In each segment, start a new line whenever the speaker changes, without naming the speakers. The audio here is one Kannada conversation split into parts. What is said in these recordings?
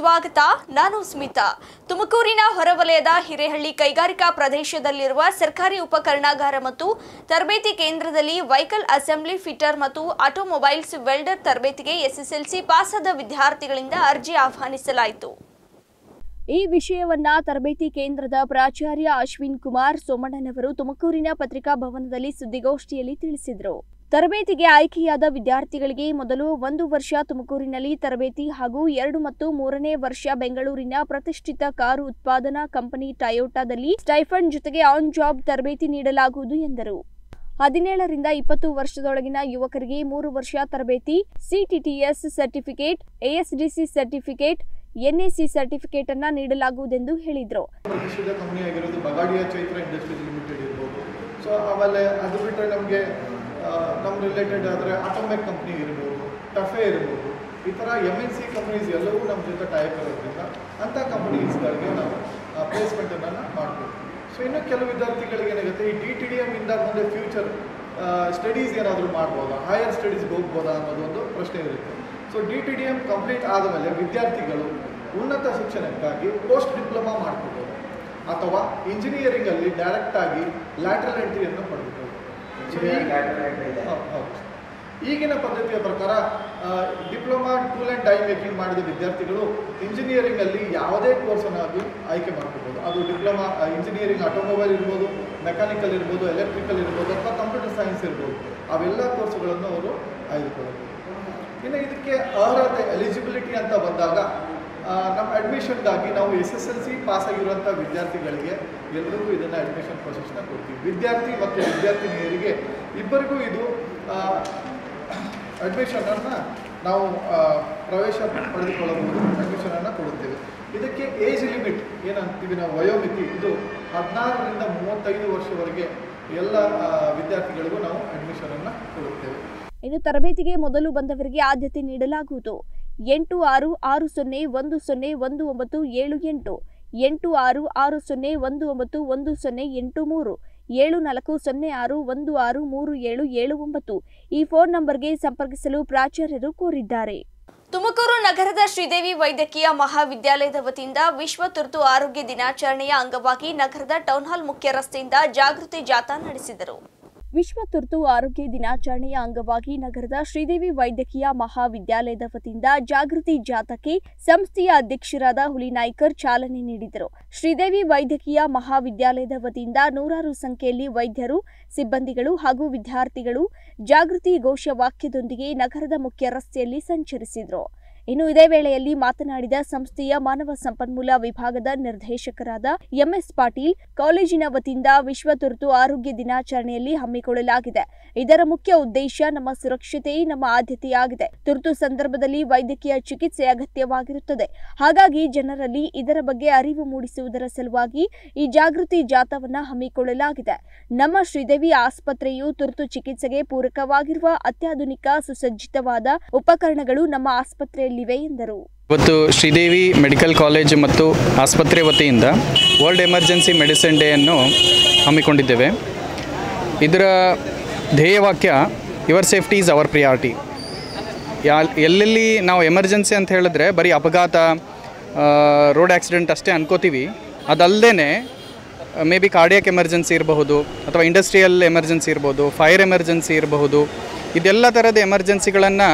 ಸ್ವಾಗತ ನಾನು ಸ್ಮಿತಾ ತುಮಕೂರಿನ ಹೊರವಲಯದ ಹಿರೇಹಳ್ಳಿ ಕೈಗಾರಿಕಾ ಪ್ರದೇಶದಲ್ಲಿರುವ ಸರ್ಕಾರಿ ಉಪಕರಣಾಗಾರ ಮತ್ತು ತರಬೇತಿ ಕೇಂದ್ರದಲ್ಲಿ ವೆಹಿಕಲ್ ಅಸೆಂಬ್ಲಿ ಫಿಟರ್ ಮತ್ತು ಆಟೋಮೊಬೈಲ್ಸ್ ವೆಲ್ಡರ್ ತರಬೇತಿಗೆ ಎಸ್ಎಸ್ಎಲ್ಸಿ ಪಾಸಾದ ವಿದ್ಯಾರ್ಥಿಗಳಿಂದ ಅರ್ಜಿ ಆಹ್ವಾನಿಸಲಾಯಿತು ಈ ವಿಷಯವನ್ನ ತರಬೇತಿ ಕೇಂದ್ರದ ಪ್ರಾಚಾರ್ಯ ಅಶ್ವಿನ್ ಕುಮಾರ್ ಸೋಮಣ್ಣನವರು ತುಮಕೂರಿನ ಪತ್ರಿಕಾ ಭವನದಲ್ಲಿ ಸುದ್ದಿಗೋಷ್ಠಿಯಲ್ಲಿ ತಿಳಿಸಿದರು ತರಬೇತಿಗೆ ಆಯ್ಕೆಯಾದ ವಿದ್ಯಾರ್ಥಿಗಳಿಗೆ ಮೊದಲು ಒಂದು ವರ್ಷ ತುಮಕೂರಿನಲ್ಲಿ ತರಬೇತಿ ಹಾಗೂ ಎರಡು ಮತ್ತು ಮೂರನೇ ವರ್ಷ ಬೆಂಗಳೂರಿನ ಪ್ರತಿಷ್ಠಿತ ಕಾರು ಉತ್ಪಾದನಾ ಕಂಪನಿ ಟಯೋಟಾದಲ್ಲಿ ಸ್ಟೈಫಂಡ್ ಜೊತೆಗೆ ಆನ್ ಜಾಬ್ ತರಬೇತಿ ನೀಡಲಾಗುವುದು ಎಂದರು ಹದಿನೇಳರಿಂದ ಇಪ್ಪತ್ತು ವರ್ಷದೊಳಗಿನ ಯುವಕರಿಗೆ ಮೂರು ವರ್ಷ ತರಬೇತಿ C T T S certificate A S D C certificate N A C certificate ಅನ್ನ ನೀಡಲಾಗುವುದೆಂದು ಹೇಳಿದರು
ಪ್ರತಿಷ್ಠಿತ ಕಂಪ್ನಿ ಆಗಿರೋದು ಬಗಾಡಿಯ ಚೈತ್ರ ಇಂಡಸ್ಟ್ರೀಸ್ ಲಿಮಿಟೆಡ್ ಇರ್ಬೋದು ಸೊ ಆಮೇಲೆ ಅದು ಬಿಟ್ಟರೆ ನಮಗೆ ನಮ್ಮ ರಿಲೇಟೆಡ್ ಆದರೆ ಆಟೋಮೆಕ್ ಕಂಪ್ನಿ ಇರ್ಬೋದು ಟಫೆ ಇರ್ಬೋದು ಈ ಥರ ಎಮ್ ಎನ್ ಸಿ ಕಂಪ್ನೀಸ್ ಎಲ್ಲವೂ ನಮ್ಮ ಜೊತೆ ಟೈಪ್ ಇರೋದ್ರಿಂದ ಅಂಥ ಕಂಪ್ನೀಸ್ಗಳಿಗೆ ನಾವು ಪ್ಲೇಸ್ಮೆಂಟನ್ನು ಮಾಡ್ಬೋದು ಸೊ ಇನ್ನು ಕೆಲವು ವಿದ್ಯಾರ್ಥಿಗಳಿಗೆ ಏನಾಗುತ್ತೆ ಈ ಡಿ ಟಿ ಡಿ ಎಮ್ ಇಂದ ಮುಂದೆ ಫ್ಯೂಚರ್ ಸ್ಟಡೀಸ್ ಏನಾದರೂ ಮಾಡ್ಬೋದಾ ಹೈಯರ್ ಸ್ಟಡೀಸ್ಗೆ ಹೋಗ್ಬೋದಾ ಅನ್ನೋದು ಒಂದು ಪ್ರಶ್ನೆ ಇರುತ್ತೆ so D T D M complete ಆದಮೇಲೆ ವಿದ್ಯಾರ್ಥಿಗಳು ಉನ್ನತ ಶಿಕ್ಷಣಕ್ಕಾಗಿ ಪೋಸ್ಟ್ ಡಿಪ್ಲೊಮಾ ಮಾಡ್ಕೋಬೋದು ಅಥವಾ ಇಂಜಿನಿಯರಿಂಗಲ್ಲಿ ಡೈರೆಕ್ಟಾಗಿ ಲ್ಯಾಟ್ರಲ್ ಎಂಟ್ರಿಯನ್ನು ಪಡೆದುಕೊಳ್ಳಬಹುದು So, ಈ- ಹೌದು, ಹೌದು. ಈಗಿನ ಪದ್ಧತಿಯ ಪ್ರಕಾರ diploma tool and die making ಮಾಡಿದ ವಿದ್ಯಾರ್ಥಿಗಳು ಇಂಜಿನಿಯರಿಂಗಲ್ಲಿ ಯಾವುದೇ ಕೋರ್ಸನ್ನಾಗಿ ಆಯ್ಕೆ ಮಾಡ್ಕೋಬೋದು ಅದು ಡಿಪ್ಲೊಮಾ ಇಂಜಿನಿಯರಿಂಗ್ ಆಟೋಮೊಬೈಲ್ ಇರ್ಬೋದು ಮೆಕ್ಯಾನಿಕಲ್ ಇರ್ಬೋದು ಎಲೆಕ್ಟ್ರಿಕಲ್ ಇರ್ಬೋದು ಅಥವಾ ಕಂಪ್ಯೂಟರ್ ಸೈನ್ಸ್ ಇರ್ಬೋದು ಅವೆಲ್ಲ ಕೋರ್ಸ್ಗಳನ್ನು ಅವರು ಆಯ್ದುಕೊಳ್ಳಬಹುದು ಇನ್ನು ಇದಕ್ಕೆ ಅರ್ಹತೆ ಎಲಿಜಿಬಿಲಿಟಿ ಅಂತ ಬಂದಾಗ ಆ, ನಮ್ಮ ಅಡ್ಮಿಷನ್ಗಾಗಿ ನಾವು S S L C pass ಆಗಿರುವಂಥ ವಿದ್ಯಾರ್ಥಿಗಳಿಗೆ ಎಲ್ರಿಗೂ ಇದನ್ನು ಅಡ್ಮಿಷನ್ ಪ್ರೊಸೆಸ್ನ ಕೊಡ್ತೀವಿ ವಿದ್ಯಾರ್ಥಿ ಮತ್ತು ವಿದ್ಯಾರ್ಥಿನಿಯರಿಗೆ ಇಬ್ಬರಿಗೂ ಇದು ಅಡ್ಮಿಷನನ್ನು ನಾವು ಆ, ಪ್ರವೇಶ ಪಡೆದುಕೊಳ್ಳಬಹುದು ಅಡ್ಮಿಷನನ್ನು ಕೊಡುತ್ತೇವೆ ಇದಕ್ಕೆ ಏಜ್ ಲಿಮಿಟ್ ಏನಂತೀವಿ ನಾವು ವಯೋಮಿತಿ ಇದು ಹದಿನಾರರಿಂದ ಮೂವತ್ತೈದು ವರ್ಷವರೆಗೆ ಎಲ್ಲ ಆ, ವಿದ್ಯಾರ್ಥಿಗಳಿಗೂ ನಾವು ಅಡ್ಮಿಷನನ್ನು ಕೊಡುತ್ತೇವೆ
ಇನ್ನು ತರಬೇತಿಗೆ ಮೊದಲು ಬಂದವರಿಗೆ ಆದ್ಯತೆ ನೀಡಲಾಗುವುದು ಎಂಟು ಆರು ಆರು ಸೊನ್ನೆ ಒಂದು ಸೊನ್ನೆ ಒಂದು ಒಂಬತ್ತು ಏಳು ಎಂಟು ಎಂಟು ಆರು ಆರು ಸೊನ್ನೆ ಒಂದು ಒಂಬತ್ತು ಒಂದು ಸೊನ್ನೆ ಎಂಟು ಮೂರು ಏಳು ನಾಲ್ಕು ಸೊನ್ನೆ ಆರು ಒಂದು ಆರು ಮೂರು ಏಳು ಏಳು ಒಂಬತ್ತು ಈ ಫೋನ್ ನಂಬರ್ಗೆ ಸಂಪರ್ಕಿಸಲು ಪ್ರಾಚಾರ್ಯರು ಕೋರಿದ್ದಾರೆ ತುಮಕೂರು ನಗರದ ಶ್ರೀದೇವಿ ವೈದ್ಯಕೀಯ ಮಹಾವಿದ್ಯಾಲಯದ ವತಿಯಿಂದ ವಿಶ್ವ ತುರ್ತು ಆರೋಗ್ಯ ದಿನಾಚರಣೆಯ ಅಂಗವಾಗಿ ನಗರದ ಟೌನ್ ಹಾಲ್ ಮುಖ್ಯ ರಸ್ತೆಯಿಂದ ಜಾಗೃತಿ ಜಾಥಾ ನಡೆಸಿದರು ವಿಶ್ವ ತುರ್ತು ಆರೋಗ್ಯ ದಿನಾಚರಣೆಯ ಅಂಗವಾಗಿ ನಗರದ ಶ್ರೀದೇವಿ ವೈದ್ಯಕೀಯ ಮಹಾವಿದ್ಯಾಲಯದ ವತಿಯಿಂದ ಜಾಗೃತಿ ಜಾಥಾಕ್ಕೆ ಸಂಸ್ಥೆಯ ಅಧ್ಯಕ್ಷರಾದ ಹುಲಿನಾಯ್ಕರ್ ಚಾಲನೆ ನೀಡಿದರು ಶ್ರೀದೇವಿ ವೈದ್ಯಕೀಯ ಮಹಾವಿದ್ಯಾಲಯದ ವತಿಯಿಂದ ನೂರಾರು ಸಂಖ್ಯೆಯಲ್ಲಿ ವೈದ್ಯರು ಸಿಬ್ಬಂದಿಗಳು ಹಾಗೂ ವಿದ್ಯಾರ್ಥಿಗಳು ಜಾಗೃತಿ ಘೋಷವಾಕ್ಯದೊಂದಿಗೆ ನಗರದ ಮುಖ್ಯ ರಸ್ತೆಯಲ್ಲಿ ಸಂಚರಿಸಿದರು ಇನ್ನು ಇದೇ ವೇಳೆಯಲ್ಲಿ ಮಾತನಾಡಿದ ಸಂಸ್ಥೆಯ ಮಾನವ ಸಂಪನ್ಮೂಲ ವಿಭಾಗದ ನಿರ್ದೇಶಕರಾದ ಎಂಎಸ್ ಪಾಟೀಲ್ ಕಾಲೇಜಿನ ವತಿಯಿಂದ ವಿಶ್ವ ತುರ್ತು ಆರೋಗ್ಯ ದಿನಾಚರಣೆಯಲ್ಲಿ ಹಮ್ಮಿಕೊಳ್ಳಲಾಗಿದೆ ಇದರ ಮುಖ್ಯ ಉದ್ದೇಶ ನಮ್ಮ ಸುರಕ್ಷತೆ ನಮ್ಮ ಆದ್ಯತೆಯಾಗಿದೆ ತುರ್ತು ಸಂದರ್ಭದಲ್ಲಿ ವೈದ್ಯಕೀಯ ಚಿಕಿತ್ಸೆ ಅಗತ್ಯವಾಗಿರುತ್ತದೆ ಹಾಗಾಗಿ ಜನರಲ್ಲಿ ಇದರ ಬಗ್ಗೆ ಅರಿವು ಮೂಡಿಸುವುದರ ಸಲುವಾಗಿ ಈ ಜಾಗೃತಿ ಜಾಥಾವನ್ನ ಹಮ್ಮಿಕೊಳ್ಳಲಾಗಿದೆ ನಮ್ಮ ಶ್ರೀದೇವಿ ಆಸ್ಪತ್ರೆಯು ತುರ್ತು ಚಿಕಿತ್ಸೆಗೆ ಪೂರಕವಾಗಿರುವ ಅತ್ಯಾಧುನಿಕ ಸುಸಜ್ಜಿತವಾದ ಉಪಕರಣಗಳು ನಮ್ಮ ಆಸ್ಪತ್ರೆಯಲ್ಲಿವೆ ಎಂದರು
ಇವತ್ತು ಶ್ರೀದೇವಿ ಮೆಡಿಕಲ್ ಕಾಲೇಜ್ ಮತ್ತು ಆಸ್ಪತ್ರೆ ವತಿಯಿಂದ ವರ್ಲ್ಡ್ ಎಮರ್ಜೆನ್ಸಿ ಮೆಡಿಸಿನ್ ಡೇಯನ್ನು ಹಮ್ಮಿಕೊಂಡಿದ್ದೇವೆ ಇದರ ಧ್ಯೇಯವಾಕ್ಯ your safety is our priority ಯಾ ಎಲ್ಲೆಲ್ಲಿ ನಾವು ಎಮರ್ಜೆನ್ಸಿ ಅಂತ ಹೇಳಿದ್ರೆ ಬರೀ ಅಪಘಾತ ರೋಡ್ ಆಕ್ಸಿಡೆಂಟ್ ಅಷ್ಟೇ ಅನ್ಕೋತೀವಿ ಅದಲ್ಲದೆ ಮೇ ಬಿ ಕಾರ್ಡಿಯಕ್ ಎಮರ್ಜೆನ್ಸಿ ಇರಬಹುದು ಅಥವಾ ಇಂಡಸ್ಟ್ರಿಯಲ್ ಎಮರ್ಜೆನ್ಸಿ ಇರ್ಬೋದು ಫೈರ್ ಎಮರ್ಜೆನ್ಸಿ ಇರಬಹುದು ಇದೆಲ್ಲ ಥರದ ಎಮರ್ಜೆನ್ಸಿಗಳನ್ನು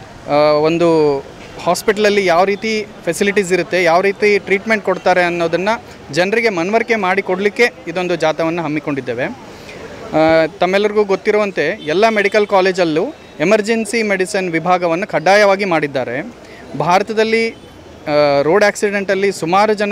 ಒಂದು ಹಾಸ್ಪಿಟ್ಲಲ್ಲಿ ಯಾವ ರೀತಿ ಫೆಸಿಲಿಟೀಸ್ ಇರುತ್ತೆ ಯಾವ ರೀತಿ ಟ್ರೀಟ್ಮೆಂಟ್ ಕೊಡ್ತಾರೆ ಅನ್ನೋದನ್ನು ಜನರಿಗೆ ಮನವರಿಕೆ ಮಾಡಿ ಕೊಡಲಿಕ್ಕೆ ಇದೊಂದು ಜಾಥಾವನ್ನು ಹಮ್ಮಿಕೊಂಡಿದ್ದೇವೆ ಆ, ತಮ್ಮೆಲ್ಲರಿಗೂ ಗೊತ್ತಿರುವಂತೆ ಎಲ್ಲ ಮೆಡಿಕಲ್ ಕಾಲೇಜಲ್ಲೂ ಎಮರ್ಜೆನ್ಸಿ ಮೆಡಿಸಿನ್ ವಿಭಾಗವನ್ನು ಕಡ್ಡಾಯವಾಗಿ ಮಾಡಿದ್ದಾರೆ ಭಾರತದಲ್ಲಿ ರೋಡ್ ಆಕ್ಸಿಡೆಂಟಲ್ಲಿ ಸುಮಾರು ಜನ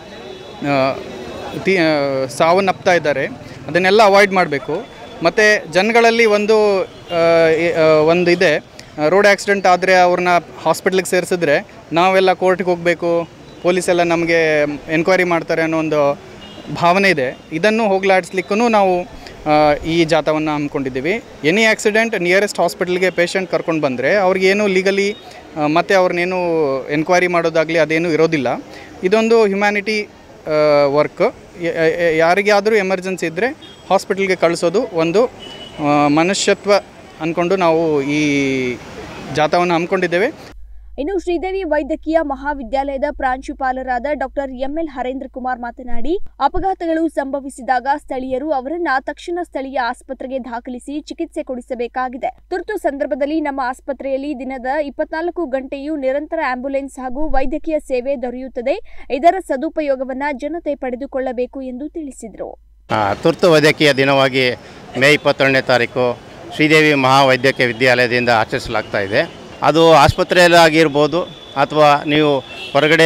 ಆ, ತಿ ಆ, ಸಾವನ್ನಪ್ತಾ ಇದ್ದಾರೆ ಅದನ್ನೆಲ್ಲ ಅವಾಯ್ಡ್ ಮಾಡಬೇಕು ಮತ್ತು ಜನಗಳಲ್ಲಿ ಒಂದು ಆ, ಎ- ಆ, ಒಂದು ಇದೆ ರೋಡ್ ಆಕ್ಸಿಡೆಂಟ್ ಆದರೆ ಅವ್ರನ್ನ ಹಾಸ್ಪಿಟ್ಲಿಗೆ ಸೇರಿಸಿದ್ರೆ ನಾವೆಲ್ಲ ಕೋರ್ಟಿಗೆ ಹೋಗಬೇಕು ಪೊಲೀಸೆಲ್ಲ ನಮಗೆ ಎನ್ಕ್ವೈರಿ ಮಾಡ್ತಾರೆ ಅನ್ನೋ ಒಂದು ಭಾವನೆ ಇದೆ ಇದನ್ನು ಹೋಗ್ಲಾಡಿಸ್ಲಿಕ್ಕೂ ನಾವು ಆ, ಈ ಜಾಥಾವನ್ನು ಹಮ್ಮಿಕೊಂಡಿದ್ದೀವಿ ಎನಿ ಆಕ್ಸಿಡೆಂಟ್ ನಿಯರೆಸ್ಟ್ ಹಾಸ್ಪಿಟಲ್ಗೆ ಪೇಷಂಟ್ ಕರ್ಕೊಂಡು ಬಂದರೆ ಅವ್ರಿಗೇನು ಲೀಗಲಿ ಮತ್ತು ಅವ್ರನ್ನೇನು ಎನ್ಕ್ವೈರಿ ಮಾಡೋದಾಗಲಿ ಅದೇನು ಇರೋದಿಲ್ಲ ಇದೊಂದು ಹ್ಯುಮ್ಯಾನಿಟಿ ವರ್ಕ್ ಯಾರಿಗಾದರೂ ಎಮರ್ಜೆನ್ಸಿ ಇದ್ದರೆ ಹಾಸ್ಪಿಟಲ್ಗೆ ಕಳಿಸೋದು ಒಂದು ಆ, ಮನುಷ್ಯತ್ವ ಅಂದ್ಕೊಂಡು ನಾವು ಈ ಜಾಥಾವನ್ನು ಹಮ್ಮಿಕೊಂಡಿದ್ದೇವೆ
ಇನ್ನು ಶ್ರೀದೇವಿ ವೈದ್ಯಕೀಯ ಮಹಾವಿದ್ಯಾಲಯದ ಪ್ರಾಂಶುಪಾಲರಾದ ಡಾಕ್ಟರ್ ಎಂಎಲ್ ಹರೇಂದ್ರ ಕುಮಾರ್ ಮಾತನಾಡಿ ಅಪಘಾತಗಳು ಸಂಭವಿಸಿದಾಗ ಸ್ಥಳೀಯರು ಅವರನ್ನ ತಕ್ಷಣ ಸ್ಥಳೀಯ ಆಸ್ಪತ್ರೆಗೆ ದಾಖಲಿಸಿ ಚಿಕಿತ್ಸೆ ಕೊಡಿಸಬೇಕಾಗಿದೆ ತುರ್ತು ಸಂದರ್ಭದಲ್ಲಿ ನಮ್ಮ ಆಸ್ಪತ್ರೆಯಲ್ಲಿ ದಿನದ ಇಪ್ಪತ್ನಾಲ್ಕು ಗಂಟೆಯೂ ನಿರಂತರ ಆಂಬ್ಯುಲೆನ್ಸ್ ಹಾಗೂ ವೈದ್ಯಕೀಯ ಸೇವೆ ದೊರೆಯುತ್ತದೆ ಇದರ ಸದುಪಯೋಗವನ್ನ ಜನತೆ ಪಡೆದುಕೊಳ್ಳಬೇಕು ಎಂದು ತಿಳಿಸಿದರು
ಆ, ತುರ್ತು ವೈದ್ಯಕೀಯ ದಿನವಾಗಿ ಮೇ ಇಪ್ಪತ್ತೊಂದನೇ ತಾರೀಕು ಶ್ರೀದೇವಿ ಮಹಾವೈದ್ಯಕೀಯ ವಿದ್ಯಾಲಯದಿಂದ ಆಚರಿಸಲಾಗ್ತಾ ಇದೆ ಅದು ಆಸ್ಪತ್ರೆಯಲ್ಲಿ ಆಗಿರ್ಬೋದು ಅಥವಾ ನೀವು ಹೊರಗಡೆ